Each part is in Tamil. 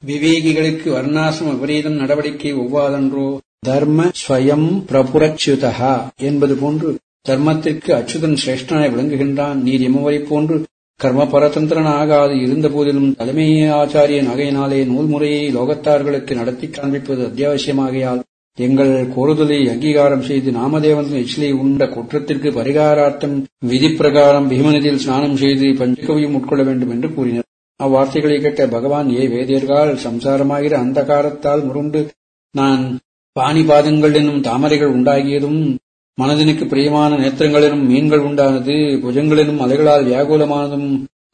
விவேகிகளுக்கு வர்ணாசிரம விபரீதம் நடவடிக்கை ஒவ்வாதன்றோ தர்ம ஸ்வயம் பிரபுரச்சுதா என்பது போன்று தர்மத்திற்கு அச்சுதன் சிரேஷ்டனாய் விளங்குகின்றான் நீர் எமவரைப் போன்று கர்ம பரதந்திரன் ஆகாது இருந்த போதிலும் தலைமை ஆச்சாரியன் ஆகையினாலே நூல்முறையை லோகத்தார்களுக்கு நடத்தி காண்பிப்பது அத்தியாவசியமாகையால் எங்கள் கோருதலை அங்கீகாரம் செய்து நாமதேவன் எச்சிலை உண்ட குற்றத்திற்கு பரிகாரார்த்தம் விதிப்பிரகாரம் பீமநதியில் ஸ்நானம் செய்து பஞ்சகவியும் உட்கொள்ள வேண்டும் என்று கூறினர் அவ்வார்த்தைகளை கேட்ட பகவான் ஏ வேதியர்கள் சம்சாரமாகிற அந்த காரத்தால் முருண்டு நான் பாணிபாதங்கள் என்னும் தாமரைகள் உண்டாகியதும் மனதினுக்கு பிரியமான நேத்திரங்களிலும் மீன்கள் உண்டானது புஜங்களிலும் அலைகளால் வியாகுலமானதும்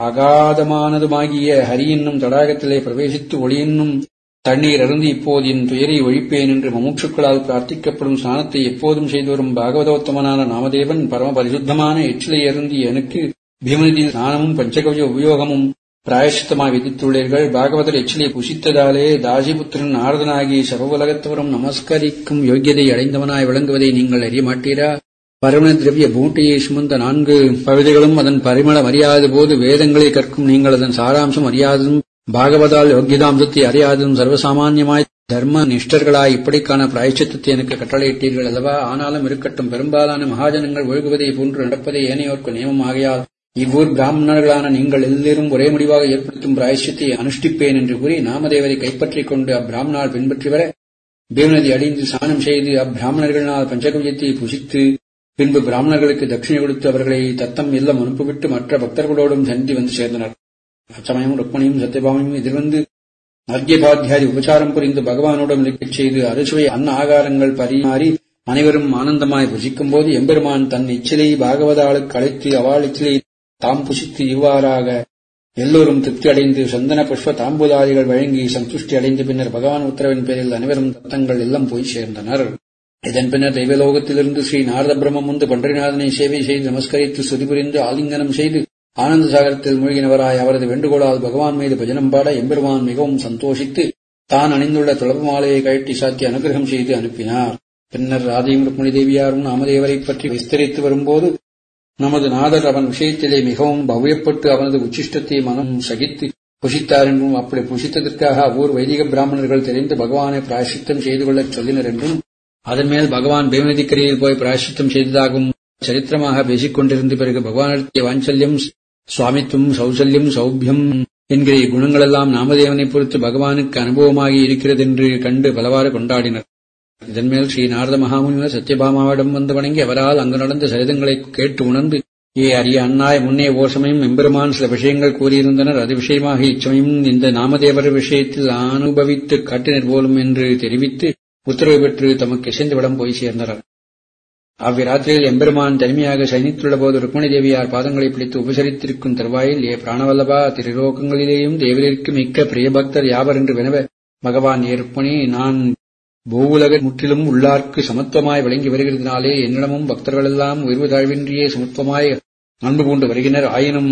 அகாதமானதுமாகிய ஹரி என்னும் தடாகத்திலே பிரவேசித்து ஒளியென்னும் தண்ணீர் அருந்தி இப்போது என் துயரை ஒழிப்பேன் என்று மமுட்சுக்களால் பிரார்த்திக்கப்படும் ஸ்நானத்தை எப்போதும் செய்து வரும் பாகவதோத்தமனான நாமதேவன் பரம பரிசுத்தமான எச்சிலை அருந்தி எனக்கு பீமநதியில் ஸ்நானமும் பஞ்சகவிய உபயோகமும் பிராயசித்தமாய் விதித்துள்ளீர்கள் பாகவதர் எச்சிலை புசித்ததாலே தாசிபுத்திரன் நாரதனாகி சர்வலகத்தவரும் நமஸ்கரிக்கும் யோக்கியதை அடைந்தவனாய் விளங்குவதை நீங்கள் அறிய மாட்டீரா பரிமள திரவிய பூட்டையை சுமந்த நான்கு பகுதிகளும் அதன் பரிமளம் அறியாத போது வேதங்களை கற்கும் நீங்கள் அதன் சாராம்சம் அறியாததும் பாகவதால் யோக்கியதாம்சத்தை அறியாததும் சர்வசாமான்யமாய் தர்ம நிஷ்டர்களாய் இப்படிக்கான பிராயச்சித்தத்தை எனக்கு கட்டளையிட்டீர்கள் அல்லவா ஆனாலும் இருக்கட்டும் பெரும்பாலான மகாஜனங்கள் ஒழுகுவதை போன்று நடப்பதே ஏனையோர்க்கு நியமம் ஆகையால் இவ்வூர் பிராமணர்களான நீங்கள் எல்லோரும் ஒரே முடிவாக ஏற்படுத்தும் பிராயசியத்தை அனுஷ்டிப்பேன் என்று கூறி நாமதேவரை கைப்பற்றிக் கொண்டு அப்பிராமணால் பின்பற்றி வர பீமநதி அடிந்து ஸ்நானம் செய்து அப்பிராமணர்களினால் பஞ்சகவியத்தை புசித்து பின்பு பிராமணர்களுக்கு தட்சிணை கொடுத்து அவர்களை தத்தம் இல்லம் அனுப்பிவிட்டு மற்ற பக்தர்களோடும் சந்தி வந்து சேர்ந்தனர் அச்சமயம் ருக்மணியும் சத்யபாமையும் எதிர்வந்து அர்க்கியபாத்தியாரி உபச்சாரம் புரிந்து பகவானோடும் இருக்கச் செய்து அறுசுவை அன்ன ஆகாரங்கள் பரிமாறி அனைவரும் ஆனந்தமாய் புசிக்கும் போது எம்பெருமான் தன் இச்சிலை பாகவதாளுக்கு அழைத்து அவள் இச்சிலை தாம் புசித்து இவ்வாறாக எல்லோரும் திருப்தி அடைந்து சந்தன புஷ்ப தாம்பூதாதிகள் வழங்கி சந்துஷ்டி அடைந்த பின்னர் பகவான் உத்தரவின் பேரில் அனைவரும் தத்தங்கள் எல்லாம் போய் சேர்ந்தனர் இதன் பின்னர் தெய்வலோகத்திலிருந்து ஸ்ரீ நாரத பிரம்மம் வந்து பண்டரிநாதனை சேவை செய்து நமஸ்கரித்து ஸ்துதி புரிந்து ஆலிங்கனம் செய்து ஆனந்த சாகரத்தில் மூழ்கினவராய் அவரது வேண்டுகோளால் பகவான் மீது பஜனம் பாட எம்பெருமான் மிகவும் சந்தோஷித்து தான் அணிந்துள்ள துளப மாலையை கழட்டி சாத்தி அனுகிரகம் செய்து அனுப்பினார் பின்னர் ராதையும் ருக்மணி தேவியாரும் நாமதேவரை பற்றி விஸ்தரித்து வரும்போது நமது நாதர் அவன் விஷயத்திலே மிகவும் பவ்யப்பட்டு அவனது உச்சிஷ்டத்தை மனம் சகித்து புசித்தார் என்றும் அப்படி புசித்ததற்காக அவ்வூர் வைதிக பிராமணர்கள் தெரிந்து பகவானை பிராயசித்தம் செய்து கொள்ளச் சொல்லினர் என்றும் அதன் மேல் பகவான் பீமநதிக்கரையில் போய் பிராயசித்தம் செய்ததாகவும் சரித்திரமாக பேசிக் கொண்டிருந்த பிறகு பகவானிடத்திய வாஞ்சல்யம் சுவாமித்துவம் சௌசல்யம் சௌபியம் என்கிற குணங்களெல்லாம் நாமதேவனை பொறுத்து பகவானுக்கு அனுபவமாகி இருக்கிறது என்று கண்டு பலவாறு கொண்டாடினர் இதன்மேல் ஸ்ரீ நாரத மகாமுனிவர் சத்யபாமாவிடம் வந்து வணங்கி அவரால் அங்கு நடந்த சரிதங்களை கேட்டு உணர்ந்து ஏ அரிய அண்ணாய் முன்னே ஓர் சமயம் எம்பெருமான் சில விஷயங்கள் கூறியிருந்தனர் அது விஷயமாக இச்சமயம் இந்த நாமதேவர் விஷயத்தில் அனுபவித்து காட்டினர் போலும் என்று தெரிவித்து உத்தரவு பெற்று தமக்கு இசைந்துவிடம் போய் சேர்ந்தனர் அவ்விராத்திரியில் எம்பெருமான் தனிமையாக சயனித்துள்ள போது ருக்மணி தேவியார் பாதங்களை பிடித்து உபசரித்திருக்கும் தருவாயில் ஏ பிராணவல்லபா திரிலோகங்களிலேயும் தேவரிற்கு மிக்க பிரியபக்தர் யாவர் என்று வினவ பகவான் ஏ ருக்மணி நான் பூவுலக முற்றிலும் உள்ளார்க்கு சமத்துவமாய் விளங்கி வருகிறதுனாலே என்னிடமும் பக்தர்களெல்லாம் உயர்வு தாழ்வின்றியே சமத்துவமாய் அன்பு பூண்டு வருகினர் ஆயினும்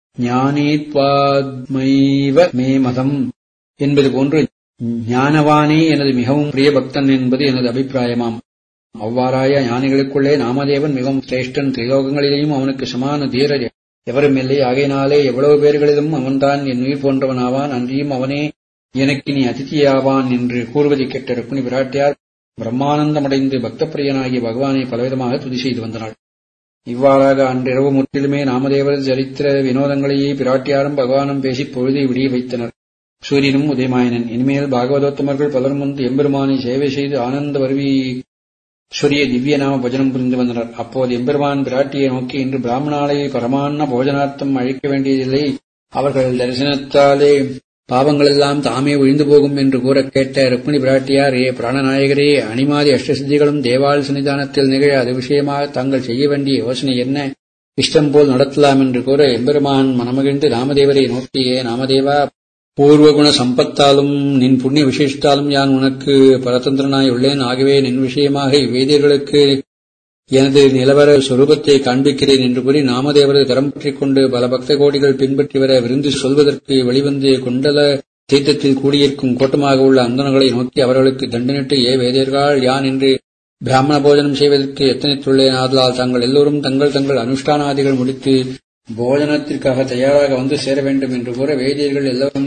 ஞானீத்வாத்மைவ மே மதம் என்பது போன்று ஞானவானே எனது மிகவும் பிரிய பக்தன் என்பது எனது அபிப்பிராயமாம் அவ்வாறாய ஞானிகளுக்குள்ளே நாமதேவன் மிகவும் சிரேஷ்டன் திரிலோகங்களிலேயும் அவனுக்கு சமான தீரர் எவரும் இல்லை ஆகையினாலே எவ்வளவு பேர்களிலும் அவன்தான் என் உயிர் போன்றவனாவான் அன்றியும் அவனே எனக்கு நீ அதிதியாவான் என்று கூறுவதை கேட்ட ருக்மிணி பிராட்டியார் பிரம்மானந்தமடைந்து பக்தப்பிரியனாகிய பகவானை பலவிதமாக துதி செய்து வந்தனாள் இவ்வாறாக அன்றிரவு முற்றிலுமே நாமதேவர் சரித்திர வினோதங்களையே பிராட்டியாரும் பகவானும் பேசிப் பொழுதை விடிய வைத்தனர் சூரியனும் உதயமாயனன் இனிமேல் பாகவதோத்தமர்கள் பலரும் வந்து எம்பெருமானை சேவை செய்து ஆனந்த வருவி சூரிய திவ்ய நாம பஜனம் புரிந்து வந்தனர் அப்போது எம்பெருமான் பிராட்டியை நோக்கி இன்று பிராமணாலயை பரமான்ன போஜனார்த்தம் அழைக்க வேண்டியதில்லை அவர்கள் தரிசனத்தாலே பாவங்களெல்லாம் தாமே ஒழிந்து போகும் என்று கூறக் கேட்ட ருக்மிணி பிராட்டியார் ஏ பிராணநாயகரே அணிமாதி அஷ்டசித்திகளும் தேவால் சன்னிதானத்தில் நிகழ அது விஷயமாக தாங்கள் செய்ய வேண்டிய யோசனை என்ன இஷ்டம் போல் நடத்தலாம் என்று கூற எம்பெருமான் மனமகிழ்ந்து நாமதேவரை நோக்கியே நாமதேவா பூர்வகுண சம்பத்தாலும் நின் புண்ணிய விசேஷத்தாலும் யான் உனக்கு பரதந்திரனாய் உள்ளேன் ஆகவே நின் விஷயமாக இவ்வேதியர்களுக்கு எனது நிலவர சொரூபத்தை காண்பிக்கிறேன் என்று கூறி நாமதேவரது கரம் பற்றிக் கொண்டு பல பக்த கோடிகள் பின்பற்றி வர விருந்து சொல்வதற்கு வெளிவந்து கொண்டல தீர்த்தத்தில் கூடியிருக்கும் கோட்டமாக உள்ள அந்தனங்களை நோக்கி அவர்களுக்கு தண்டனிட்டு ஏ வேதியர்கள் யான் என்று பிராமண போஜனம் செய்வதற்கு எத்தனைத்துள்ளேன் ஆதலால் தாங்கள் எல்லோரும் தங்கள் தங்கள் அனுஷ்டானாதிகள் முடித்து போஜனத்திற்காக தயாராக வந்து சேர வேண்டும் என்று கூற வேதியர்கள் எல்லோரும்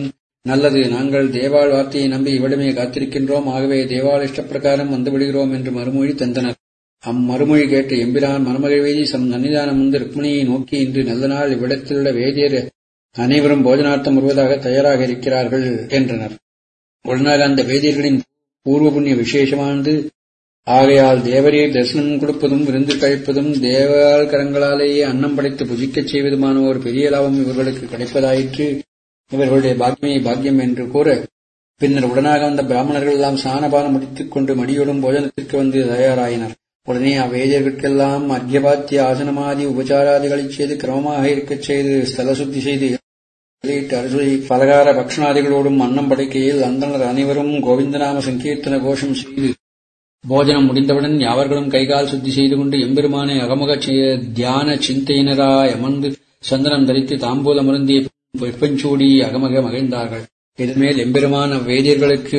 நல்லது நாங்கள் தேவாள் வார்த்தையை நம்பி இவ்விடமே காத்திருக்கின்றோம் ஆகவே தேவாள் இஷ்டப்பிரகாரம் வந்து விடுகிறோம் என்று மறுமொழி தந்தனர் அம்மறுமொழி கேட்டு எம்பிரான் மணமகிழ்வேதி சம் சன்னிதானம் வந்து ருக்மிணியை நோக்கி இன்று நல்ல நாள் இவ்விடத்திலுள்ள வேதியர் அனைவரும் போஜனார்த்தம் வருவதாக தயாராக இருக்கிறார்கள் என்றனர் உடனாக அந்த வேதியர்களின் பூர்வ புண்ணிய விசேஷமானது ஆகையால் தேவரீர் தரிசனம் கொடுப்பதும் விருந்து கழிப்பதும் தேவால் கரங்களாலேயே அன்னம் படைத்து புஜிக்கச் செய்வதுமான ஒரு பெரிய லாபம் இவர்களுக்கு கிடைப்பதாயிற்று இவர்களுடைய பாக்கியமே பாக்கியம் என்று கூற பின்னர் உடனாக வந்த பிராமணர்கள் எல்லாம் சானபானம் முடித்துக் கொண்டு மடியோடும் போஜனத்திற்கு வந்து தயாராயினர் உடனே அவ்வேதியர்களுக்கெல்லாம் அர்க்கியபாத்திய ஆசனமாதி உபச்சாராதிகளைச் செய்து கிரமமாக இருக்கச் செய்து ஸ்தல சுத்தி செய்து வெளியிட்டு அறுசுவை பலகார பக்ஷணாதிகளோடும் அன்னம் படைக்கையில் அந்தனர் அனைவரும் கோவிந்தநாம சங்கீர்த்தன கோஷம் செய்து போஜனம் முடிந்தவுடன் யாவர்களும் கைகால் சுத்தி செய்து கொண்டு எம்பெருமானை அகமுக தியான சிந்தையினராய் அமர்ந்து சந்தனம் தரித்து தாம்பூலம் அருந்தி வெப்பஞ்சூடி அகமக மகிழ்ந்தார்கள் இதன்மேல் எம்பெருமான வேதியர்களுக்கு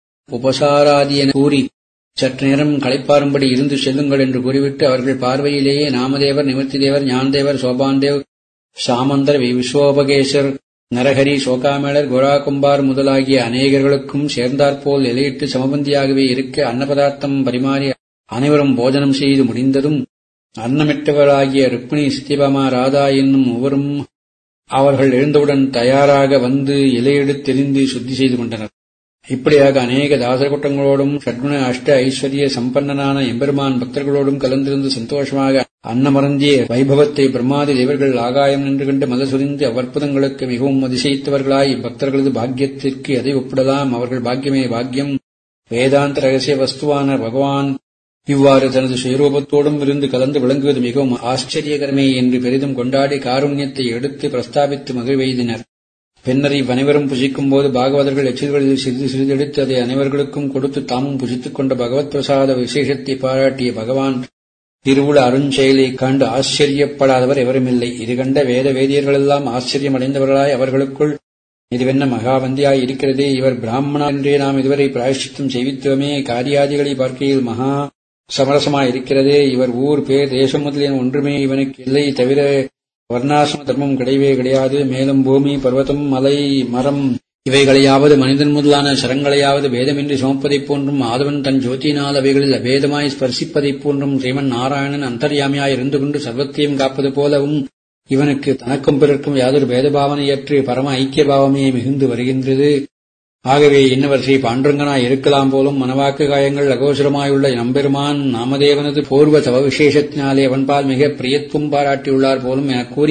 உபசாராதி என கூறி சற்று நேரம் களைப்பாரும்படி இருந்து செல்லுங்கள் என்று கூறிவிட்டு அவர்கள் பார்வையிலேயே நாமதேவர் நிமிர்த்திதேவர் ஞானதேவர் சோபான்தேவ் சாமந்தர் விஸ்வோபகேசர் நரஹரி சோகாமேளர் கும்பார் முதலாகிய அநேகர்களுக்கும் சேர்ந்தாற்போல் இலையிட்டு சமபந்தியாகவே இருக்க அன்னபதார்த்தம் பரிமாறி அனைவரும் போஜனம் செய்து முடிந்ததும் அன்னமிட்டவர்களாகிய ருக்மிணி சித்திபாமா ராதா என்னும் ஒவ்வொரும் அவர்கள் எழுந்தவுடன் தயாராக வந்து இலையெடுத்தெறிந்து சுத்தி செய்து கொண்டனர் இப்படியாக அநேக தாசகுட்டங்களோடும் ஷட்குண அஷ்ட ஐஸ்வர்ய சம்பன்னனான எம்பெருமான் பக்தர்களோடும் கலந்திருந்து சந்தோஷமாக அன்னமருந்திய வைபவத்தை பிரம்மாதி தேவர்கள் ஆகாயம் நின்று கண்டு மதசுரிந்து அவ்வற்புதங்களுக்கு மிகவும் அதிசயித்தவர்களாய் பக்தர்களது பாக்கியத்திற்கு எதை ஒப்பிடலாம் அவர்கள் பாக்கியமே பாக்கியம் வேதாந்த ரகசிய வஸ்துவான பகவான் இவ்வாறு தனது சுயரூபத்தோடும் இருந்து கலந்து விளங்குவது மிகவும் ஆச்சரியகரமே என்று பெரிதும் கொண்டாடி காருண்யத்தை எடுத்து பிரஸ்தாபித்து மகிழ்வெய்தினர் பின்னர் இவ்வனைவரும் புசிக்கும் போது பாகவதர்கள் எச்சில்களில் சிறிது சிறிதெடுத்து அதை அனைவர்களுக்கும் கொடுத்து தாமும் புசித்துக் கொண்ட பகவத் பிரசாத விசேஷத்தை பாராட்டிய பகவான் திருவுள அருஞ்செயலைக் கண்டு ஆச்சரியப்படாதவர் எவருமில்லை இது கண்ட வேத வேதியர்களெல்லாம் ஆச்சரியமடைந்தவர்களாய் அவர்களுக்குள் இதுவென்ன மகாவந்தியாய் இருக்கிறதே இவர் பிராமணா என்றே நாம் இதுவரை பிராயஷ்டித்தம் செய்வித்தோமே காரியாதிகளை பார்க்கையில் மகா சமரசமாயிருக்கிறதே இவர் ஊர் பேர் தேசம் முதலியன ஒன்றுமே இவனுக்கு இல்லை தவிர வர்ணாசிரம தர்மம் கிடையவே கிடையாது மேலும் பூமி பர்வதம் மலை மரம் இவைகளையாவது மனிதன் முதலான சரங்களையாவது வேதமின்றி சுமப்பதைப் போன்றும் ஆதவன் தன் ஜோதியினால் அவைகளில் அபேதமாய் ஸ்பர்சிப்பதைப் போன்றும் ஸ்ரீமன் நாராயணன் அந்தர்யாமியாய் இருந்து கொண்டு சர்வத்தையும் காப்பது போலவும் இவனுக்கு தனக்கும் பிறர்க்கும் யாதொரு பேதபாவனையற்று பரம ஐக்கிய பாவமே மிகுந்து வருகின்றது ஆகவே இன்னவர் ஸ்ரீ பாண்டுரங்கனாய் இருக்கலாம் போலும் மனவாக்கு காயங்கள் அகோசரமாயுள்ள நம்பெருமான் நாமதேவனது பூர்வ தவ விசேஷத்தினாலே அவன்பால் மிக பிரியத்துவம் பாராட்டியுள்ளார் போலும் எனக் கூறி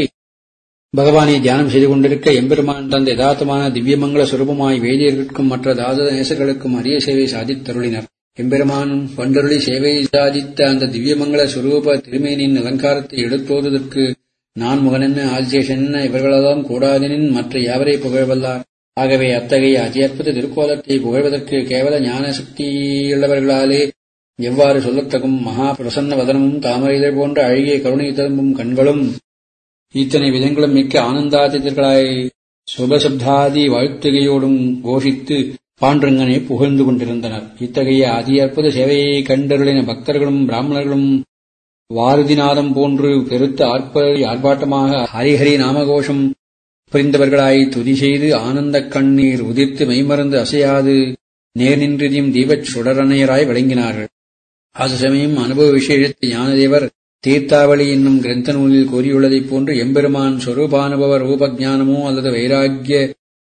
பகவானை தியானம் செய்து கொண்டிருக்க எம்பெருமான் தந்த யதார்த்தமான திவ்யமங்கள சுரூபமாய் வேதியர்களுக்கும் மற்ற தாத நேசர்களுக்கும் அரிய சேவை சாதித்தருளினர் எம்பெருமான் பண்டருளி சேவை சாதித்த அந்த திவ்யமங்கள சுரூப திருமேனின் அலங்காரத்தை எடுத்தோதுதற்கு நான் முகனென்ன ஆதிசேஷன் இவர்களெல்லாம் கூடாதெனின் மற்ற யாவரை புகழ்வல்லார் ஆகவே அத்தகைய அத்தியற்புத திருக்கோலத்தை புகழ்வதற்கு கேவல ஞான சக்தியுள்ளவர்களாலே எவ்வாறு சொல்லத்தகும் மகா பிரசன்ன வதனமும் தாமரைதழ் போன்ற அழகிய கருணை தரும்பும் கண்களும் இத்தனை விதங்களும் மிக்க ஆனந்தாதித்தர்களாய் சுபசப்தாதி வாழ்த்துகையோடும் கோஷித்து பாண்டரங்கனை புகழ்ந்து கொண்டிருந்தனர் இத்தகைய அதி அற்புத சேவையை கண்டருளின பக்தர்களும் பிராமணர்களும் வாரதிநாதம் போன்று பெருத்த ஆர்ப்ப ஆர்ப்பாட்டமாக ஹரிஹரி நாமகோஷம் புரிந்தவர்களாய் துதி செய்து ஆனந்தக் கண்ணீர் உதிர்த்து மெய்மறந்து அசையாது நேர் நின்றியும் தீபச் சுடரணையராய் விளங்கினார்கள் அது சமயம் அனுபவ விசேஷத்தை ஞானதேவர் தீர்த்தாவளி என்னும் கிரந்த நூலில் கூறியுள்ளதைப் போன்று எம்பெருமான் ஸ்வரூபானுபவ ரூபஜானமோ அல்லது வைராக்கிய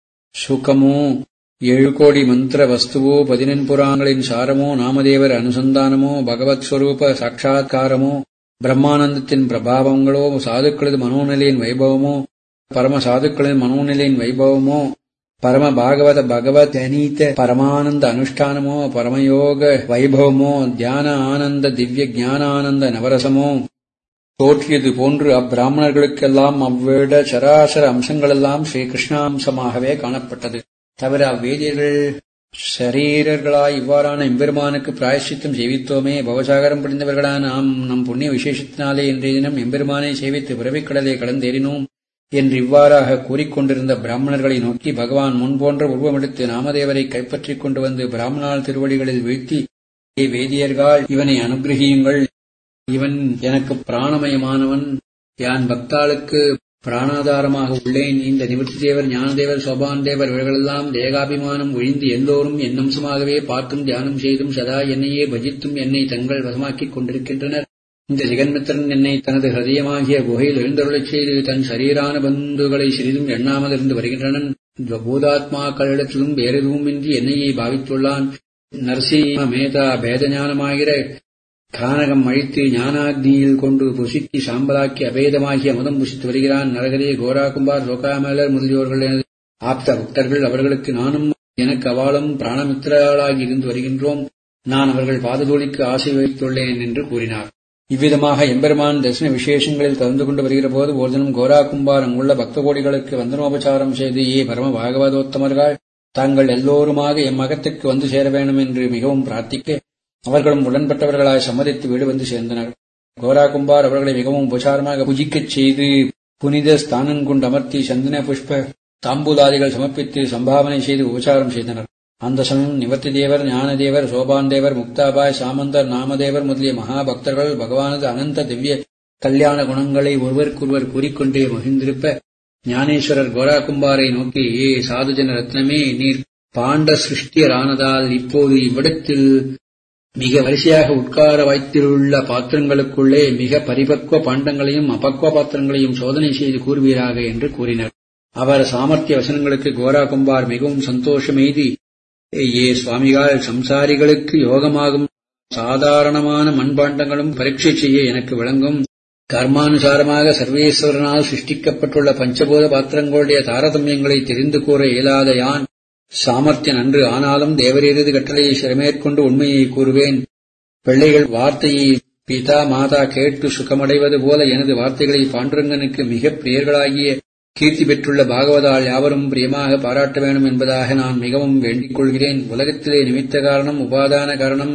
சுகமோ ஏழு கோடி மந்திர வஸ்துவோ பதினெண் புராணங்களின் சாரமோ நாமதேவர் அனுசந்தானமோ பகவத் ஸ்வரூப சாட்சா்காரமோ பிரம்மானந்தத்தின் பிரபாவங்களோ சாதுக்களது மனோநிலையின் வைபவமோ பரம சாதுக்களின் மனோநிலையின் வைபவமோ பரம பாகவத பகவத் அனீத பரமானந்த அனுஷ்டானமோ பரமயோக வைபவமோ தியான ஆனந்த திவ்ய ஞானானந்த நவரசமோ தோற்றியது போன்று அப்பிராமணர்களுக்கெல்லாம் அவ்விட சராசர அம்சங்களெல்லாம் ஸ்ரீகிருஷ்ணாம்சமாகவே காணப்பட்டது தவிர அவ்வேதியர்கள் சரீரர்களாய் இவ்வாறான எம்பெருமானுக்கு பிராயஷ்சித்தம் செய்வித்தோமே பவசாகரம் புரிந்தவர்களான நாம் நம் புண்ணிய விசேஷத்தினாலே இன்றைய தினம் எம்பெருமானை சேவித்து பிறவிக்கடலை கடந்தேறினோம் என்று இவ்வாறாக கூறிக்கொண்டிருந்த பிராமணர்களை நோக்கி பகவான் முன்போன்ற உருவமெடுத்து நாமதேவரை கைப்பற்றிக் கொண்டு வந்து பிராமணால் திருவடிகளில் வீழ்த்தி ஏ வேதியர்கள் இவனை அனுகிரகியுங்கள் இவன் எனக்கு பிராணமயமானவன் யான் பக்தாளுக்கு பிராணாதாரமாக உள்ளேன் இந்த நிவர்த்தி தேவர் ஞானதேவர் சோபான் தேவர் இவர்களெல்லாம் தேகாபிமானம் ஒழிந்து எல்லோரும் என் அம்சமாகவே பார்த்தும் தியானம் செய்தும் சதா என்னையே பஜித்தும் என்னை தங்கள் வசமாக்கிக் கொண்டிருக்கின்றனர் இந்த ஜெகன்மித்திரன் என்னை தனது ஹதயமாகிய குகையில் எழுந்தருளச் செய்து தன் சரீரான பந்துகளை சிறிதும் எண்ணாமல் இருந்து வருகின்றனன் பூதாத்மாக்களிடத்திலும் வேறெதுவுமின்றி என்னையே பாவித்துள்ளான் நரசிம்ம மேதா பேதஞானமாகிற கானகம் அழித்து ஞானாக்னியில் கொண்டு புசித்தி சாம்பலாக்கி அபேதமாகி அமுதம் புசித்து வருகிறான் நரகரே கோராகும்பார் லோகாமலர் முதலியோர்கள் எனது ஆப்த பக்தர்கள் அவர்களுக்கு நானும் எனக்கு அவாளும் பிராணமித்திரர்களாகி இருந்து வருகின்றோம் நான் அவர்கள் பாததோழிக்கு ஆசை வைத்துள்ளேன் என்று கூறினார் இவ்விதமாக எம்பெருமான் தரிசன விசேஷங்களில் கலந்து கொண்டு வருகிற போது ஒரு தினம் கோரா கும்பார் அங்குள்ள பக்த கோடிகளுக்கு வந்தனோபச்சாரம் செய்து ஏ பரம பாகவதோத்தமர்கள் தாங்கள் எல்லோருமாக எம்மகத்துக்கு வந்து சேர வேண்டும் என்று மிகவும் பிரார்த்திக்க அவர்களும் உடன்பட்டவர்களாய் சம்மதித்து வீடு வந்து சேர்ந்தனர் கோரா கும்பார் அவர்களை மிகவும் உபசாரமாக புஜிக்கச் செய்து புனித ஸ்தானம் கொண்டு அமர்த்தி சந்தன புஷ்ப தாம்பூலாதிகள் சமர்ப்பித்து சம்பாவனை செய்து உபசாரம் செய்தனர் அந்த சமயம் நிவர்த்தி தேவர் ஞானதேவர் சோபான் தேவர் முக்தாபாய் சாமந்தர் நாமதேவர் முதலிய மகாபக்தர்கள் பகவானது அனந்த திவ்ய கல்யாண குணங்களை ஒருவருக்கொருவர் கூறிக்கொண்டே மகிழ்ந்திருப்ப ஞானேஸ்வரர் கோரா கும்பாரை நோக்கி ஏ சாதுஜன ரத்னமே நீர் பாண்ட சிருஷ்டியரானதால் இப்போது இவ்விடத்தில் மிக வரிசையாக உட்கார வைத்திருள்ள பாத்திரங்களுக்குள்ளே மிக பரிபக்வ பாண்டங்களையும் அபக்வ பாத்திரங்களையும் சோதனை செய்து கூறுவீராக என்று கூறினர் அவர் சாமர்த்திய வசனங்களுக்கு கோரா கும்பார் மிகவும் சந்தோஷமெய்தி ஏ சுவாமிகள் சம்சாரிகளுக்கு யோகமாகும் சாதாரணமான மண்பாண்டங்களும் பரீட்சை செய்ய எனக்கு விளங்கும் கர்மானுசாரமாக சர்வேஸ்வரனால் சிருஷ்டிக்கப்பட்டுள்ள பஞ்சபூத பாத்திரங்களுடைய தாரதமியங்களை தெரிந்து கூற இயலாத யான் சாமர்த்தியன் அன்று ஆனாலும் தேவரீரது கட்டளையை சிறமேற்கொண்டு உண்மையை கூறுவேன் பிள்ளைகள் வார்த்தையை பிதா மாதா கேட்டு சுகமடைவது போல எனது வார்த்தைகளை பாண்டுரங்கனுக்கு மிக பிரியர்களாகிய கீர்த்தி பெற்றுள்ள பாகவதால் யாவரும் பிரியமாக பாராட்ட வேண்டும் என்பதாக நான் மிகவும் வேண்டிக் கொள்கிறேன் உலகத்திலே நிமித்த காரணம் உபாதான காரணம்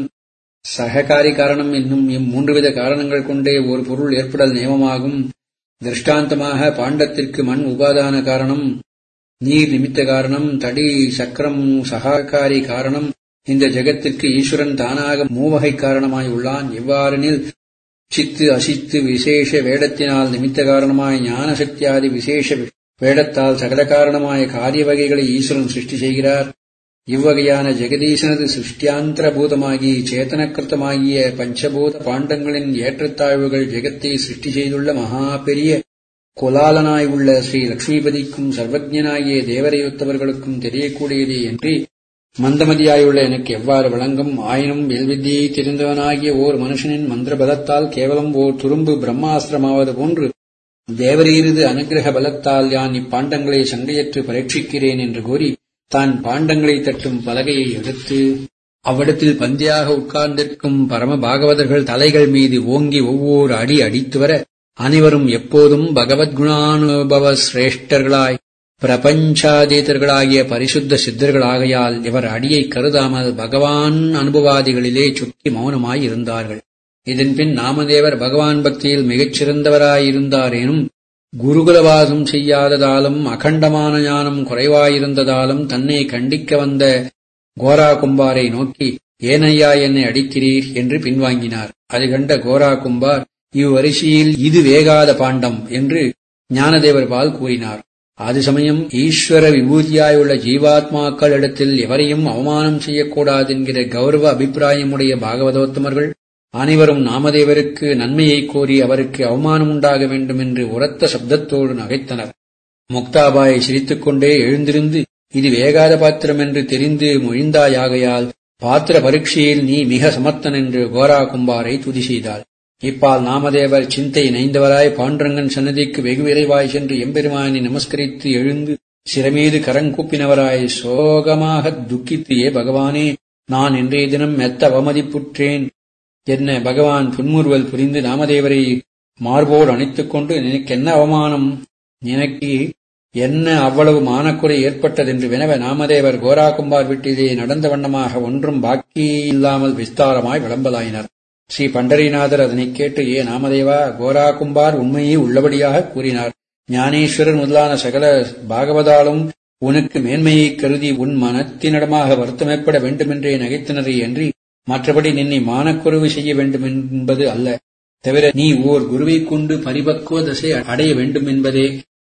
சககாரி காரணம் என்னும் இம்மூன்று வித காரணங்கள் கொண்டே ஒரு பொருள் ஏற்படல் நியமமாகும் திருஷ்டாந்தமாக பாண்டத்திற்கு மண் உபாதான காரணம் நீர் நிமித்த காரணம் தடி சக்கரம் சகாகாரி காரணம் இந்த ஜெகத்திற்கு ஈஸ்வரன் தானாக மூவகை காரணமாய் உள்ளான் எவ்வாறெனில் சித்து அசித்து விசேஷ வேடத்தினால் நிமித்த காரணமாய் ஞான சக்தியாதி விசேஷ வேடத்தால் சகல காரணமாய காரிய வகைகளை ஈஸ்வரன் சிருஷ்டி செய்கிறார் இவ்வகையான ஜெகதீசனது சிருஷ்டியாந்தர பூதமாகி சேத்தனக்கிருத்தமாகிய பஞ்சபூத பாண்டங்களின் ஏற்றத்தாழ்வுகள் ஜெகத்தை சிருஷ்டி செய்துள்ள மகா பெரிய கொலாலனாய் உள்ள ஸ்ரீ லட்சுமிபதிக்கும் சர்வஜனாகிய தேவரையொத்தவர்களுக்கும் தெரியக்கூடியதே என்று மந்தமதியாயுள்ள எனக்கு எவ்வாறு விளங்கும் ஆயினும் வெல்வித்தியை தெரிந்தவனாகிய ஓர் மனுஷனின் மந்திர பலத்தால் கேவலம் ஓர் துரும்பு பிரம்மாஸ்திரமாவது போன்று தேவரீரது அனுகிரக பலத்தால் யான் இப்பாண்டங்களை சண்டையற்று பரீட்சிக்கிறேன் என்று கூறி தான் பாண்டங்களை தட்டும் பலகையை எடுத்து அவ்விடத்தில் பந்தியாக உட்கார்ந்திருக்கும் பரம பாகவதர்கள் தலைகள் மீது ஓங்கி ஒவ்வொரு அடி அடித்து வர அனைவரும் எப்போதும் பகவத்குணானுபவ சிரேஷ்டர்களாய் பிரபஞ்சாதீதர்களாகிய பரிசுத்த சித்தர்களாகையால் இவர் அடியை கருதாமல் பகவான் அனுபவாதிகளிலே சுற்றி மௌனமாய் இருந்தார்கள் இதன்பின் நாமதேவர் பகவான் பக்தியில் மிகச் சிறந்தவராயிருந்தாரேனும் குருகுலவாதம் செய்யாததாலும் அகண்டமான ஞானம் குறைவாயிருந்ததாலும் தன்னை கண்டிக்க வந்த கோரா கும்பாரை நோக்கி ஏனையா என்னை அடிக்கிறீர் என்று பின்வாங்கினார் அது கண்ட கோரா கும்பார் இவ்வரிசையில் இது வேகாத பாண்டம் என்று ஞானதேவர் பால் கூறினார் அது சமயம் ஈஸ்வர விபூதியாயுள்ள ஜீவாத்மாக்களிடத்தில் எவரையும் அவமானம் செய்யக்கூடாது என்கிற கௌரவ அபிப்பிராயமுடைய பாகவதோத்தமர்கள் அனைவரும் நாமதேவருக்கு நன்மையை கோரி அவருக்கு அவமானம் உண்டாக வேண்டும் என்று உரத்த சப்தத்தோடு நகைத்தனர் முக்தாபாயை சிரித்துக்கொண்டே எழுந்திருந்து இது வேகாத பாத்திரம் என்று தெரிந்து மொழிந்தாயாகையால் பாத்திர பரீட்சையில் நீ மிக சமர்த்தன் என்று கோரா கும்பாரை துதி செய்தாள் இப்பால் நாமதேவர் சிந்தை நைந்தவராய் பாண்டரங்கன் சன்னதிக்கு வெகு விரைவாய் சென்று எம்பெருமானை நமஸ்கரித்து எழுந்து சிறமீது கரங்கூப்பினவராய் சோகமாக துக்கித்து ஏ பகவானே நான் இன்றைய தினம் மெத்த அவமதிப்புற்றேன் என்ன பகவான் புன்முறுவல் புரிந்து நாமதேவரை மார்போடு அணைத்துக் கொண்டு எனக்கு என்ன அவமானம் எனக்கு என்ன அவ்வளவு மானக்குறை ஏற்பட்டதென்று வினவ நாமதேவர் கோரா கும்பார் வீட்டிலே நடந்த வண்ணமாக ஒன்றும் பாக்கி இல்லாமல் விஸ்தாரமாய் விளம்பலாயினர் ஸ்ரீ பண்டரிநாதர் அதனைக் கேட்டு ஏ நாமதேவா கோரா கும்பார் உண்மையை உள்ளபடியாக கூறினார் ஞானேஸ்வரர் முதலான சகல பாகவதாலும் உனக்கு மேன்மையைக் கருதி உன் மனத்தினிடமாக வருத்தமேற்பட வேண்டுமென்றே நகைத்தனரே அன்றி மற்றபடி நின்னை மானக்குறைவு செய்ய வேண்டும் என்பது அல்ல தவிர நீ ஓர் குருவைக் கொண்டு பரிபக்குவ தசை அடைய வேண்டும் என்பதே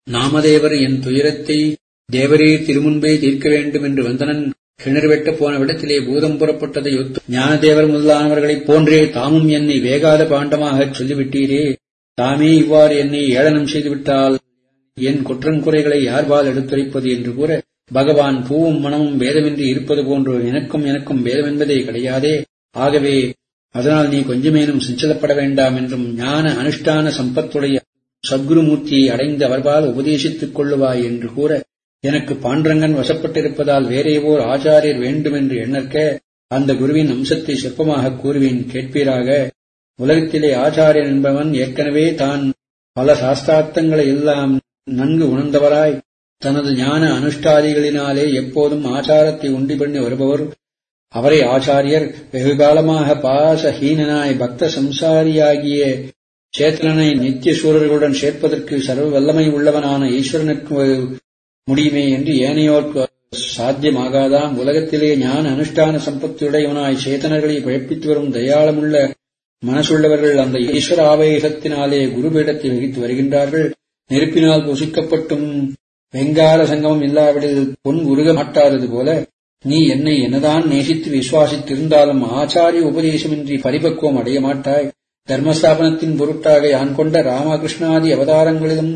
நாமதேவர் என் துயரத்தை தேவரே திருமுன்பே தீர்க்க வேண்டும் என்று வந்தனன் கிணறு வெட்டப் போன விடத்திலே பூதம் புறப்பட்டதை ஒத்து ஞானதேவர் முதலானவர்களைப் போன்றே தாமும் என்னை வேகாத பாண்டமாகச் சொல்லிவிட்டீரே தாமே இவ்வாறு என்னை ஏளனம் செய்துவிட்டால் என் குற்றங்குறைகளை யார்பால் எடுத்துரைப்பது என்று கூற பகவான் பூவும் மனமும் பேதமின்றி இருப்பது போன்று எனக்கும் எனக்கும் பேதம் என்பதே கிடையாதே ஆகவே அதனால் நீ கொஞ்சமேனும் சஞ்சலப்பட வேண்டாம் என்றும் ஞான அனுஷ்டான சம்பத்துடைய சத்குருமூர்த்தியை அடைந்து அவர்பால் உபதேசித்துக் கொள்ளுவாய் என்று கூற எனக்கு பாண்டரங்கன் வசப்பட்டிருப்பதால் வேறே ஓர் ஆச்சாரியர் வேண்டுமென்று எண்ணற்க அந்த குருவின் அம்சத்தை சொற்பமாக கூறுவேன் கேட்பீராக உலகத்திலே ஆச்சாரியன் என்பவன் ஏற்கனவே தான் பல சாஸ்திரார்த்தங்களை எல்லாம் நன்கு உணர்ந்தவராய் தனது ஞான அனுஷ்டாதிகளினாலே எப்போதும் ஆச்சாரத்தை உண்டி பண்ணி வருபவர் அவரை ஆச்சாரியர் வெகுகாலமாக பாசஹீனனாய் பக்த சம்சாரியாகிய சேத்தனனை நித்திய சூரர்களுடன் சேர்ப்பதற்கு சர்வ வல்லமை உள்ளவனான ஈஸ்வரனுக்கு முடியுமே என்று ஏனையோர்க்கு சாத்தியமாகாதாம் உலகத்திலே ஞான அனுஷ்டான சம்பத்தியுடையவனாய் சேத்தனர்களை பிழைப்பித்து வரும் தயாளமுள்ள மனசுள்ளவர்கள் அந்த ஈஸ்வர ஆவேசத்தினாலே குருபீடத்தை வகித்து வருகின்றார்கள் நெருப்பினால் புசிக்கப்பட்டும் வெங்கார சங்கமம் இல்லாவிடில் பொன் உருக மாட்டாதது போல நீ என்னை என்னதான் நேசித்து விசுவாசித்திருந்தாலும் ஆச்சாரிய உபதேசமின்றி பரிபக்குவம் அடைய மாட்டாய் தர்மஸ்தாபனத்தின் பொருட்டாக யான் கொண்ட ராமகிருஷ்ணாதி அவதாரங்களிலும்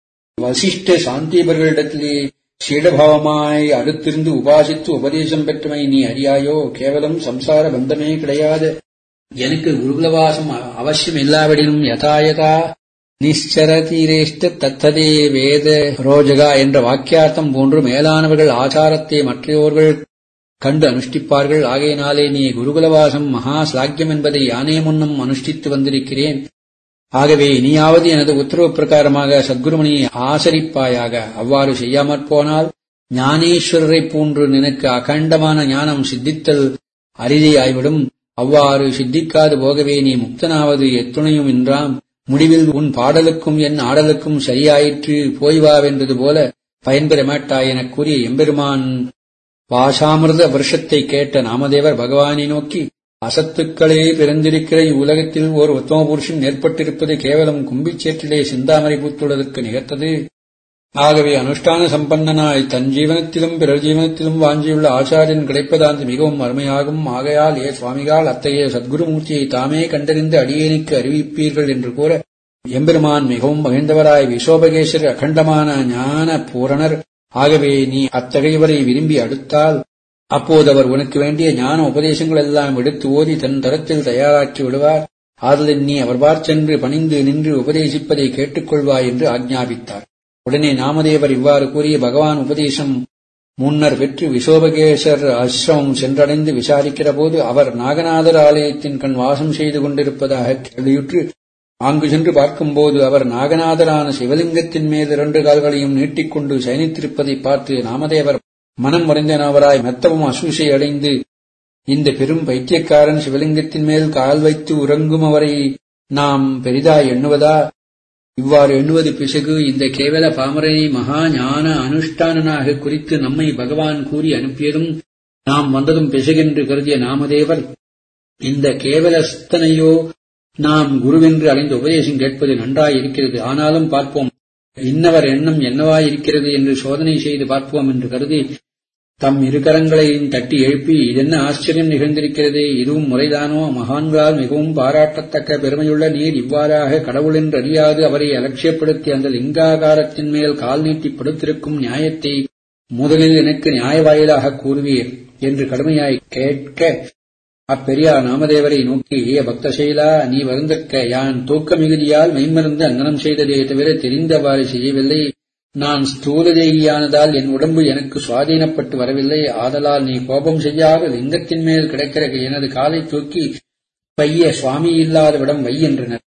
வசிஷ்ட சாந்தீபர்களிடத்திலே சீடபாவமாய் அடுத்திருந்து உபாசித்து உபதேசம் பெற்றமை நீ அறியாயோ கேவலம் சம்சார பந்தமே கிடையாது எனக்கு குருகுலவாசம் அவசியம் இல்லாவிடினும் யதாயதா நிச்சரதீரேஷ்ட தத்ததே வேத ரோஜகா என்ற வாக்கியார்த்தம் போன்று மேலானவர்கள் ஆச்சாரத்தை மற்றையோர்கள் கண்டு அனுஷ்டிப்பார்கள் ஆகையினாலே நீ குருகுலவாசம் மகா ஸ்லாக்கியம் என்பதை யானே முன்னும் அனுஷ்டித்து வந்திருக்கிறேன் ஆகவே இனியாவது எனது உத்தரவு பிரகாரமாக சத்குருமணியை ஆசரிப்பாயாக அவ்வாறு செய்யாமற் போனால் ஞானேஸ்வரரைப் போன்று நினக்கு அகண்டமான ஞானம் சித்தித்தல் அரிதே ஆய்விடும் அவ்வாறு சித்திக்காது போகவே நீ முக்தனாவது எத்துணையும் என்றாம் முடிவில் உன் பாடலுக்கும் என் ஆடலுக்கும் சரியாயிற்று போய்வாவென்றது போல பயன்பெற மாட்டாய் எனக் கூறிய எம்பெருமான் பாசாமிர்த வருஷத்தை கேட்ட நாமதேவர் பகவானை நோக்கி அசத்துக்களே பிறந்திருக்கிற இவ்வுலகத்தில் ஓர் உத்தம புருஷன் ஏற்பட்டிருப்பது கேவலம் கும்பிச்சேற்றிலே சிந்தாமரை பூத்துள்ளதற்கு நிகழ்த்தது ஆகவே அனுஷ்டான சம்பன்னனாய் தன் ஜீவனத்திலும் பிறர் ஜீவனத்திலும் வாஞ்சியுள்ள ஆச்சாரியன் கிடைப்பதாந்து மிகவும் அருமையாகும் ஆகையால் ஏ சுவாமிகால் அத்தகைய சத்குருமூர்த்தியை தாமே கண்டறிந்து அடியேனுக்கு அறிவிப்பீர்கள் என்று கூற எம்பெருமான் மிகவும் மகிழ்ந்தவராய் விசோபகேஸ்வரர் அகண்டமான ஞான பூரணர் ஆகவே நீ அத்தகையவரை விரும்பி அடுத்தால் அப்போது அவர் உனக்கு வேண்டிய ஞான உபதேசங்கள் எல்லாம் எடுத்து ஓதி தன் தரத்தில் தயாராக்கி விடுவார் ஆதலின் நீ அவர் பார் சென்று பணிந்து நின்று உபதேசிப்பதை கேட்டுக்கொள்வாய் என்று ஆக்ஞாபித்தார் உடனே நாமதேவர் இவ்வாறு கூறிய பகவான் உபதேசம் முன்னர் பெற்று விசோபகேசர் ஆசிரமம் சென்றடைந்து விசாரிக்கிற போது அவர் நாகநாதர் ஆலயத்தின் கண் வாசம் செய்து கொண்டிருப்பதாக கேள்வியுற்று அங்கு சென்று பார்க்கும்போது அவர் நாகநாதரான சிவலிங்கத்தின் மேல் இரண்டு கால்களையும் நீட்டிக்கொண்டு சயனித்திருப்பதை பார்த்து நாமதேவர் மனம் மறைந்தனவராய் மெத்தவும் அசூசை அடைந்து இந்த பெரும் பைத்தியக்காரன் சிவலிங்கத்தின் மேல் கால் வைத்து உறங்கும் அவரை நாம் பெரிதாய் எண்ணுவதா இவ்வாறு எண்ணுவது பிசகு இந்த கேவல பாமரை மகா ஞான அனுஷ்டானனாக குறித்து நம்மை பகவான் கூறி அனுப்பியதும் நாம் வந்ததும் பிசகென்று கருதிய நாமதேவர் இந்த கேவலஸ்தனையோ நாம் குருவென்று அடைந்து உபதேசம் கேட்பது நன்றாயிருக்கிறது ஆனாலும் பார்ப்போம் இன்னவர் எண்ணம் என்னவாயிருக்கிறது என்று சோதனை செய்து பார்ப்போம் என்று கருதி தம் இருகரங்களையும் தட்டி எழுப்பி இதென்ன ஆச்சரியம் நிகழ்ந்திருக்கிறது இதுவும் முறைதானோ மகான்களால் மிகவும் பாராட்டத்தக்க பெருமையுள்ள நீர் இவ்வாறாக கடவுள் என்று அறியாது அவரை அலட்சியப்படுத்தி அந்த லிங்காகாரத்தின் மேல் கால் நீட்டி படுத்திருக்கும் நியாயத்தை முதலில் எனக்கு நியாய வாயிலாக கூறுவீர் என்று கடுமையாய் கேட்க அப்பெரியார் நாமதேவரை நோக்கி ஏ பக்தசைலா நீ வருந்திருக்க யான் தூக்க மிகுதியால் மெய்மருந்து அங்கனம் செய்ததே தவிர தெரிந்தவாறு செய்யவில்லை நான் ஸ்தூல தேகியானதால் என் உடம்பு எனக்கு சுவாதீனப்பட்டு வரவில்லை ஆதலால் நீ கோபம் செய்யாத லிங்கத்தின் மேல் கிடக்கிற எனது காலை தூக்கி பைய சுவாமி இல்லாதவிடம் வை என்றனர்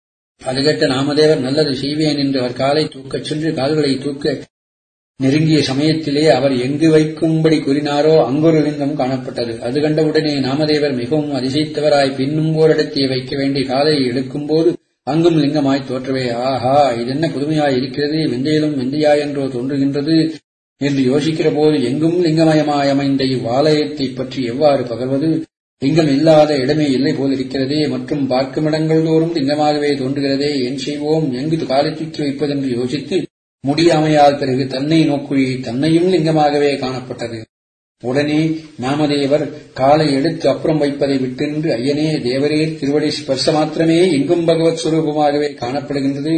அது கேட்ட நாமதேவர் நல்லது செய்வேன் என்று அவர் காலை தூக்கச் சென்று கால்களை தூக்க நெருங்கிய சமயத்திலே அவர் எங்கு வைக்கும்படி கூறினாரோ அங்கொரு லிங்கம் காணப்பட்டது அது கண்டவுடனே நாமதேவர் மிகவும் அதிசயித்தவராய் பின்னும் ஓரிடத்தை வைக்க வேண்டிய காலை எடுக்கும்போது அங்கும் லிங்கமாய் தோற்றவே ஆஹா இதென்ன புதுமையாய் இருக்கிறது விந்தையிலும் விந்தையா என்றோ தோன்றுகின்றது என்று யோசிக்கிற போது எங்கும் லிங்கமயமாய் அமைந்த இவ்வாலயத்தைப் பற்றி எவ்வாறு பகர்வது லிங்கம் இல்லாத இடமே இல்லை போல் இருக்கிறதே மற்றும் பார்க்கும் இடங்கள் தோறும் லிங்கமாகவே தோன்றுகிறதே என் செய்வோம் எங்கு காலை தூக்கி வைப்பதென்று யோசித்து முடியாமையால் பிறகு தன்னை நோக்குழி தன்னையும் லிங்கமாகவே காணப்பட்டது உடனே நாமதேவர் காலை எடுத்து அப்புறம் வைப்பதை விட்டென்று ஐயனே தேவரே திருவடி ஸ்பர்ச மாத்திரமே எங்கும் பகவத் சுரூபமாகவே காணப்படுகின்றது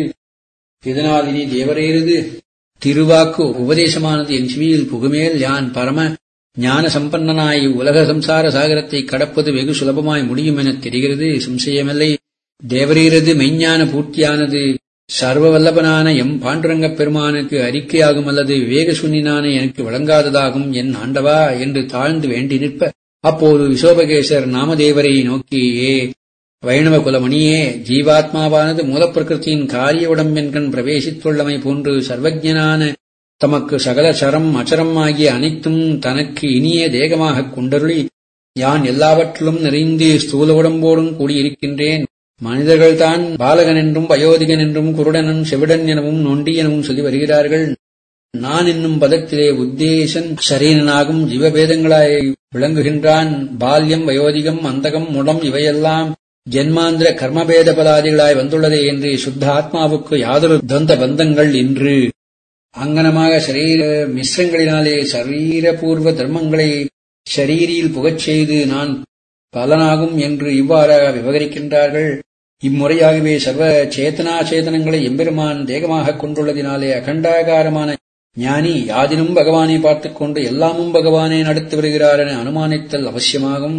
இதனால் இனி தேவரேரது திருவாக்கு உபதேசமானது என் செவியில் புகுமேல் யான் பரம ஞான சம்பன்னனாய் உலக சம்சார சாகரத்தை கடப்பது வெகு சுலபமாய் முடியும் என தெரிகிறது சம்சயமில்லை தேவரீரது மெய்ஞான பூர்த்தியானது சர்வ வல்லபனான எம் பாண்டுரங்கப் பெருமானுக்கு அறிக்கையாகும் அல்லது விவேக சுன்னினான எனக்கு வழங்காததாகும் என் ஆண்டவா என்று தாழ்ந்து வேண்டி நிற்ப அப்போது விசோபகேசர் நாமதேவரை நோக்கி ஏ வைணவ குலமணியே ஜீவாத்மாவானது மூலப்பிரகிருத்தியின் காரிய உடம்பென்கண் பிரவேசித்துள்ளமை போன்று சர்வஜனான தமக்கு சகல சரம் அச்சரம் ஆகிய அனைத்தும் தனக்கு இனிய தேகமாகக் கொண்டருளி யான் எல்லாவற்றிலும் நிறைந்து ஸ்தூல உடம்போடும் கூடியிருக்கின்றேன் மனிதர்கள்தான் பாலகன் என்றும் வயோதிகன் என்றும் குருடனும் செவிடன் எனவும் நொண்டி எனவும் சொல்லி வருகிறார்கள் நான் என்னும் பதத்திலே உத்தேசன் சரீரனாகும் ஜீவபேதங்களாய் விளங்குகின்றான் பால்யம் வயோதிகம் அந்தகம் முடம் இவையெல்லாம் ஜென்மாந்திர கர்மபேத பதாதிகளாய் வந்துள்ளதே என்று சுத்த ஆத்மாவுக்கு யாதொரு தொந்த பந்தங்கள் இன்று அங்கனமாக சரீர மிஸ்ரங்களினாலே சரீரபூர்வ தர்மங்களை ஷரீரியில் புகச் செய்து நான் பலனாகும் என்று இவ்வாறாக விவகரிக்கின்றார்கள் இம்முறையாகவே சர்வ சேதனா சேதனங்களை எம்பெருமான் தேகமாகக் கொண்டுள்ளதினாலே அகண்டாகாரமான ஞானி யாதினும் பகவானை பார்த்துக் கொண்டு எல்லாமும் பகவானே நடத்தி வருகிறார் என அனுமானித்தல் அவசியமாகும்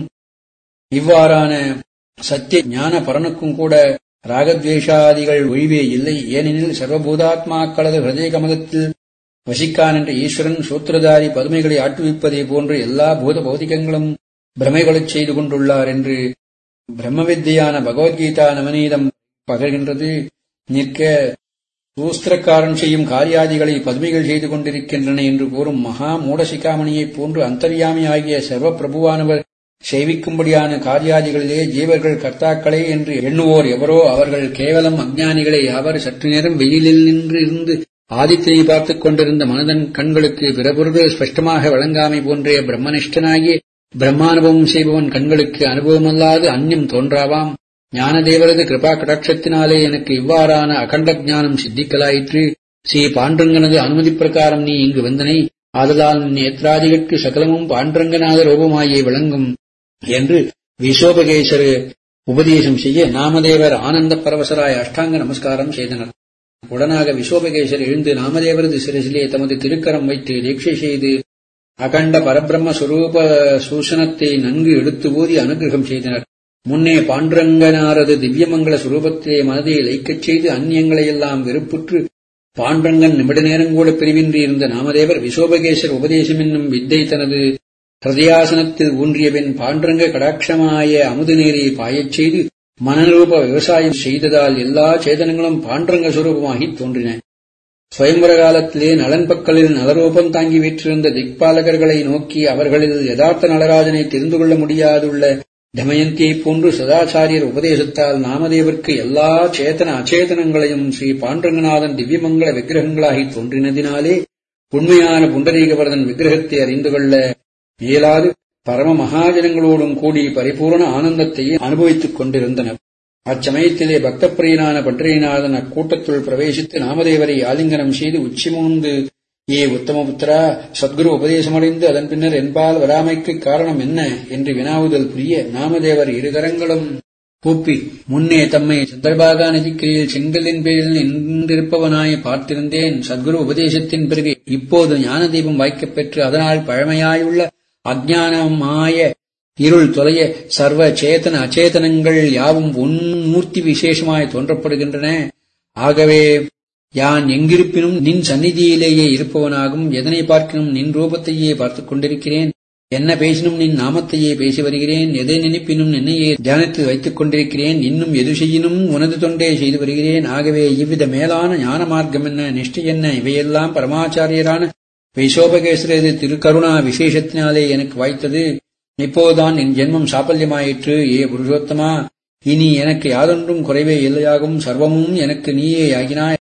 இவ்வாறான சத்திய ஞான பரனுக்கும் கூட ராகத்வேஷாதிகள் ஒழிவே இல்லை ஏனெனில் சர்வபூதாத்மாக்களது ஹிருதய கமலத்தில் வசிக்கான் என்ற ஈஸ்வரன் சூத்திரதாரி பதுமைகளை ஆட்டுவிப்பதை போன்று எல்லா பூத பௌதிகங்களும் பிரமைகளைச் செய்து கொண்டுள்ளார் என்று பிரம்ம வித்தியான பகவத்கீதா நவநீதம் பகர்கின்றது நிற்க சூஸ்திரக்காரன் செய்யும் காரியாதிகளை பதுமைகள் செய்து கொண்டிருக்கின்றன என்று கூறும் மகா மூடசிகாமணியைப் போன்று அந்தர்யாமி ஆகிய சர்வ பிரபுவானவர் சேவிக்கும்படியான காரியாதிகளிலே ஜீவர்கள் கர்த்தாக்களே என்று எண்ணுவோர் எவரோ அவர்கள் கேவலம் அஞ்ஞானிகளை அவர் சற்று நேரம் வெயிலில் நின்று இருந்து ஆதித்தியை பார்த்துக் கொண்டிருந்த மனிதன் கண்களுக்கு பிறபொருள் ஸ்பஷ்டமாக வழங்காமை போன்றே பிரம்மனிஷ்டனாகிய பிரம்மானுபவம் செய்பவன் கண்களுக்கு அனுபவமல்லாது அந்நியம் தோன்றாவாம் ஞானதேவரது கிருபா கடாட்சத்தினாலே எனக்கு இவ்வாறான அகண்ட ஞானம் சித்திக்கலாயிற்று ஸ்ரீ பாண்டங்கனது அனுமதி பிரகாரம் நீ இங்கு வந்தனை ஆதலால் நேத்ராதிகற்கு சகலமும் பாண்டரங்கநாத ரூபமாயே விளங்கும் என்று விசோபகேஸ்வர உபதேசம் செய்ய நாமதேவர் ஆனந்த பரவசராய் அஷ்டாங்க நமஸ்காரம் செய்தனர் உடனாக விசோபகேசர் எழுந்து நாமதேவரது சிரசிலே தமது திருக்கரம் வைத்து தீட்சை செய்து அகண்ட பரபிரம்ம சுரூப சூசனத்தை நன்கு எடுத்து ஊதி அனுகிரகம் செய்தனர் முன்னே பாண்டரங்கனாரது திவ்யமங்கல சுரூபத்திலே மனதை லைக்கச் செய்து அந்நியங்களையெல்லாம் வெறுப்புற்று பாண்டரங்கன் நிமிட நேரங்கூட பிரிவின்றி இருந்த நாமதேவர் விசோபகேசர் உபதேசம் என்னும் வித்தை தனது ஹிருதயாசனத்தில் ஊன்றியபின் பாண்டரங்க கடாட்சமாய அமுது நீரை பாயச் செய்து மனரூப விவசாயம் செய்ததால் எல்லா சேதனங்களும் பாண்டரங்க சுரூபமாகி தோன்றின சுயம்பர காலத்திலே நலன் பக்கலில் நலரூபம் தாங்கி வீற்றிருந்த திக்பாலகர்களை நோக்கி அவர்களில் யதார்த்த நலராஜனை தெரிந்து கொள்ள முடியாதுள்ள தமயந்தியைப் போன்று சதாச்சாரியர் உபதேசத்தால் நாமதேவர்க்கு எல்லா சேத்தன அச்சேதனங்களையும் ஸ்ரீ பாண்டரங்கநாதன் திவ்யமங்கள விக்கிரகங்களாகி தோன்றினதினாலே உண்மையான புண்டரீகவர்தன் விக்கிரகத்தை அறிந்து கொள்ள இயலாது பரம மகாஜனங்களோடும் கூடி பரிபூர்ண ஆனந்தத்தை அனுபவித்துக் கொண்டிருந்தனர் அச்சமயத்திலே பக்தப்பிரியனான பண்டரிநாதன் அக்கூட்டத்துள் பிரவேசித்து நாமதேவரை ஆலிங்கனம் செய்து உச்சிமூந்து ஏ உத்தமபுத்திரா சத்குரு உபதேசமடைந்து அதன் பின்னர் என்பால் வராமைக்கு காரணம் என்ன என்று வினாவுதல் புரிய நாமதேவர் இருகரங்களும் கூப்பி முன்னே தம்மை சந்திரபாகா நதிக்கரையில் செங்கலின் பேரில் நின்றிருப்பவனாய் பார்த்திருந்தேன் சத்குரு உபதேசத்தின் பிறகு இப்போது ஞான தீபம் வாய்க்கப் பெற்று அதனால் பழமையாயுள்ள அஜ்ஞானமாய இருள் தொலைய சர்வ சேதன அச்சேதனங்கள் யாவும் உன்மூர்த்தி விசேஷமாய் தோன்றப்படுகின்றன ஆகவே யான் எங்கிருப்பினும் நின் சந்நிதியிலேயே இருப்பவனாகும் எதனை பார்க்கினும் நின் ரூபத்தையே பார்த்துக் கொண்டிருக்கிறேன் என்ன பேசினும் நின் நாமத்தையே பேசி வருகிறேன் எதை நினைப்பினும் என்னையே தியானத்தில் வைத்துக் கொண்டிருக்கிறேன் இன்னும் எது செய்யினும் உனது தொண்டே செய்து வருகிறேன் ஆகவே இவ்வித மேலான ஞான மார்க்கம் என்ன நிஷ்டை என்ன இவையெல்லாம் பரமாச்சாரியரான வைசோபகேஸ்வரது திருக்கருணா விசேஷத்தினாலே எனக்கு வாய்த்தது இப்போதுதான் என் ஜென்மம் சாபல்யமாயிற்று ஏ புருஷோத்தமா இனி எனக்கு யாதொன்றும் குறைவே இல்லையாகும் சர்வமும் எனக்கு நீயே ஆகினாய்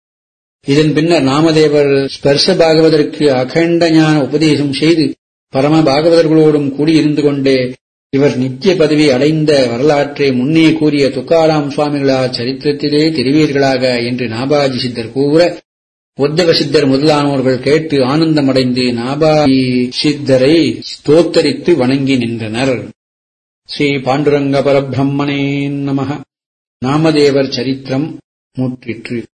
இதன் பின்னர் நாமதேவர் ஸ்பர்ச பாகவதற்கு அகண்ட ஞான உபதேசம் செய்து பரம பாகவதர்களோடும் கூடியிருந்து கொண்டே இவர் நித்திய பதவி அடைந்த வரலாற்றை முன்னே கூறிய துக்காராம் சுவாமிகளா சரித்திரத்திலே தெரிவீர்களாக என்று நாபாஜி சித்தர் கூற உத்தவ சித்தர் முதலானவர்கள் கேட்டு ஆனந்தமடைந்து நாபாயி சித்தரை ஸ்தோத்தரித்து வணங்கி நின்றனர் ஸ்ரீ பாண்டுரங்க பரபிரம்மணே நம நாமதேவர் சரித்திரம் முற்றிற்று